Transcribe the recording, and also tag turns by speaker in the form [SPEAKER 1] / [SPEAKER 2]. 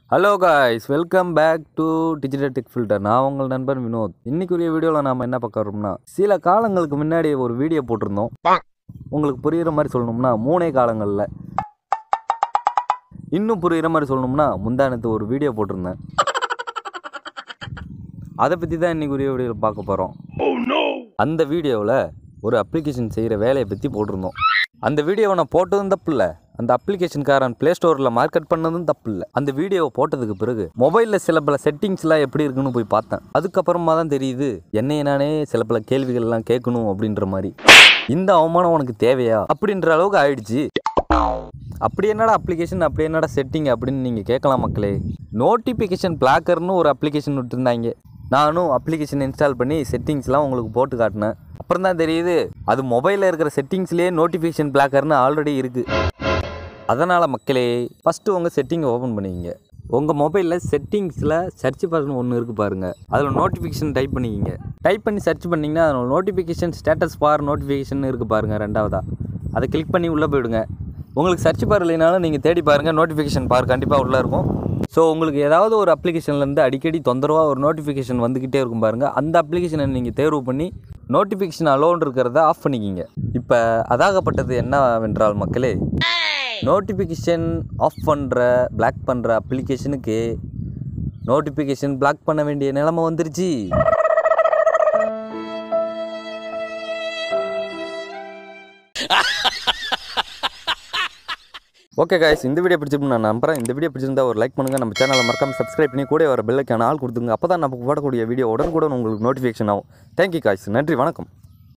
[SPEAKER 1] hello guys welcome back to digital tech filter நான் உங்கள் நண்பன் வினோத் இன்னைக்குரிய வீடியோவில் நாம் என்ன பார்க்க வரோம்னா சில காலங்களுக்கு முன்னாடி ஒரு வீடியோ போட்டிருந்தோம் உங்களுக்கு புரிகிற மாதிரி சொல்லணும்னா மூணே காலங்களில் இன்னும் புரிகிற மாதிரி சொல்லணும்னா முந்தானத்து ஒரு வீடியோ போட்டிருந்தேன் அதை பற்றி தான் இன்னைக்குரிய வீடியோவில் பார்க்க போகிறோம் அந்த வீடியோவில் ஒரு அப்ளிகேஷன் செய்கிற வேலையை பற்றி போட்டிருந்தோம் அந்த வீடியோவை நான் போட்டதும் தப்பு இல்லை அந்த அப்ளிகேஷன்காரன் ப்ளே ஸ்டோரில் மார்க்கெட் பண்ணதும் தப்பு இல்லை அந்த வீடியோவை போட்டதுக்கு பிறகு மொபைலில் சில பல செட்டிங்ஸ்லாம் எப்படி இருக்குன்னு போய் பார்த்தேன் அதுக்கப்புறமா தான் தெரியுது என்னைய நானே சில பல கேள்விகள்லாம் கேட்கணும் அப்படின்ற மாதிரி இந்த அவமானம் உனக்கு தேவையா அப்படின்ற அளவுக்கு ஆயிடுச்சு அப்படி என்னடா அப்ளிகேஷன் அப்படி என்னடா செட்டிங் அப்படின்னு நீங்கள் கேட்கலாம் மக்களே நோட்டிஃபிகேஷன் பிளாக்கர்னு ஒரு அப்ளிகேஷன் விட்டுருந்தாங்க நானும் அப்ளிகேஷன் இன்ஸ்டால் பண்ணி செட்டிங்ஸ்லாம் உங்களுக்கு போட்டு காட்டினேன் அப்புறம் தான் தெரியுது அது மொபைலில் இருக்கிற செட்டிங்ஸ்லேயே நோட்டிஃபிகேஷன் பிளாக்கர்னு ஆல்ரெடி இருக்குது அதனால் மக்களே ஃபஸ்ட்டு உங்கள் செட்டிங்கை ஓப்பன் பண்ணிக்கிங்க உங்கள் மொபைலில் செட்டிங்ஸில் சர்ச் பட்டன் ஒன்று இருக்குது பாருங்கள் அதில் நோட்டிஃபிகேஷன் டைப் பண்ணிக்கிங்க டைப் பண்ணி சர்ச் பண்ணிங்கன்னா அதில் நோட்டிஃபிகேஷன் ஸ்டேட்டஸ் பார் நோட்டிஃபிகேஷன் இருக்குது பாருங்கள் ரெண்டாவதா அதை கிளிக் பண்ணி உள்ளே போயிடுங்க உங்களுக்கு சர்ச் பார் இல்லைனாலும் நீங்கள் தேடி பாருங்கள் நோட்டிஃபிகேஷன் பார் கண்டிப்பாக உள்ளே இருக்கும் ஸோ உங்களுக்கு ஏதாவது ஒரு அப்ளிகேஷன்லேருந்து அடிக்கடி தொந்தரவாக ஒரு நோட்டிஃபிகேஷன் வந்துக்கிட்டே இருக்கும் பாருங்கள் அந்த அப்ளிகேஷனை நீங்கள் தேர்வு பண்ணி நோட்டிஃபிகேஷன் அலோன் இருக்கிறத ஆஃப் பண்ணிக்கிங்க இப்போ அதாகப்பட்டது என்னவென்றால் மக்களே நோட்டிஃபிகேஷன் ஆஃப் பண்ணுற பிளாக் பண்ணுற அப்ளிகேஷனுக்கு நோட்டிஃபிகேஷன் பிளாக் பண்ண வேண்டிய நிலைமை வந்துருச்சு ஓகே காய்ஸ் இந்த வீடியோ பிடிச்சிருக்கு நான் நம்புறேன் இந்த வீடியோ பிடிச்சிருந்தா ஒரு லைக் பண்ணுங்கள் நம்ம சேனலை மறக்காம சப்ஸ்கிரைப் பண்ணி கூட வர பெல்லைக்கான ஆள் கொடுத்துங்க அப்போ தான் நம்ம போடக்கூடிய வீடியோ உடனுக்குடன் உங்களுக்கு நோட்டிஃபிகேஷன் ஆகும் தேங்க்யூ காய்ஸ் நன்றி வணக்கம்